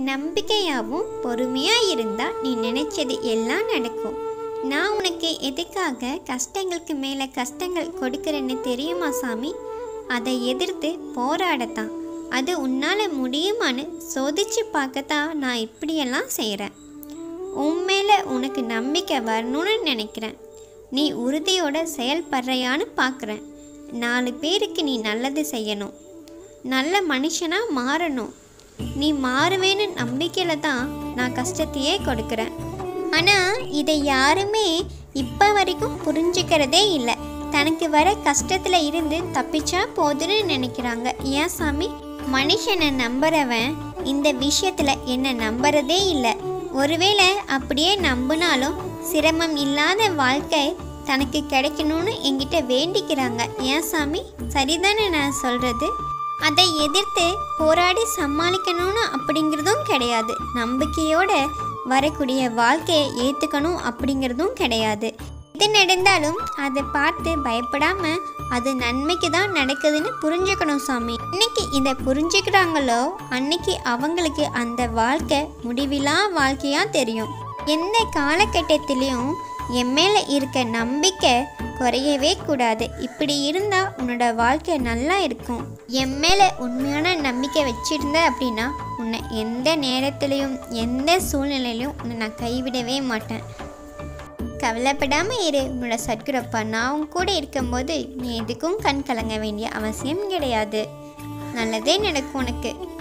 நம்பிக்கையாகவும் பொறுமையாக இருந்தால் நீ நினைச்சது எல்லாம் நடக்கும் நான் உனக்கு எதுக்காக கஷ்டங்களுக்கு மேலே கஷ்டங்கள் கொடுக்குறேன்னு தெரியுமா சாமி அதை எதிர்த்து போராடத்தான் அது உன்னால் முடியுமான்னு சோதிச்சு பார்க்கத்தான் நான் இப்படியெல்லாம் செய்கிறேன் உன் மேலே உனக்கு நம்பிக்கை வரணும்னு நினைக்கிறேன் நீ உறுதியோட செயல்படுறையான்னு பார்க்குறேன் நாலு பேருக்கு நீ நல்லது செய்யணும் நல்ல மனுஷனாக மாறணும் நீ மாறுவேன்னு நம்பிக்கையில் தான் நான் கஷ்டத்தையே கொடுக்குறேன் ஆனால் இதை யாருமே இப்போ வரைக்கும் புரிஞ்சுக்கிறதே இல்லை தனக்கு வர கஷ்டத்தில் இருந்து தப்பிச்சா போதுன்னு நினைக்கிறாங்க ஏன் சாமி மனுஷனை நம்புறவன் இந்த விஷயத்தில் என்ன நம்புறதே இல்லை ஒருவேளை அப்படியே நம்பினாலும் சிரமம் இல்லாத வாழ்க்கை தனக்கு கிடைக்கணும்னு என்கிட்ட வேண்டிக்கிறாங்க ஏன் சாமி சரிதானே நான் சொல்கிறது அதை எதிர்த்து போராடி சமாளிக்கணும்னு அப்படிங்கிறதும் கிடையாது நம்பிக்கையோட வரக்கூடிய வாழ்க்கையை ஏற்றுக்கணும் அப்படிங்கிறதும் கிடையாது எது நடந்தாலும் அதை பார்த்து பயப்படாம அது நன்மைக்கு தான் நடக்குதுன்னு புரிஞ்சுக்கணும் சாமி இன்னைக்கு இதை புரிஞ்சுக்கிறாங்களோ அன்னைக்கு அவங்களுக்கு அந்த வாழ்க்கை முடிவிலா வாழ்க்கையா தெரியும் எந்த காலகட்டத்திலையும் என் மேலே இருக்க நம்பிக்கை குறையவே கூடாது இப்படி இருந்தால் உன்னோட வாழ்க்கை நல்லா இருக்கும் என் மேலே உண்மையான நம்பிக்கை வச்சிருந்த அப்படின்னா உன்னை எந்த நேரத்துலையும் எந்த சூழ்நிலையிலையும் உன்னை நான் கைவிடவே மாட்டேன் கவலைப்படாமல் இரு உன்னோட சத்குரப்பா நான் உன் கூட இருக்கும்போது நீ எதுக்கும் கண் கலங்க வேண்டிய அவசியம் கிடையாது நல்லதே நடக்கும் உனக்கு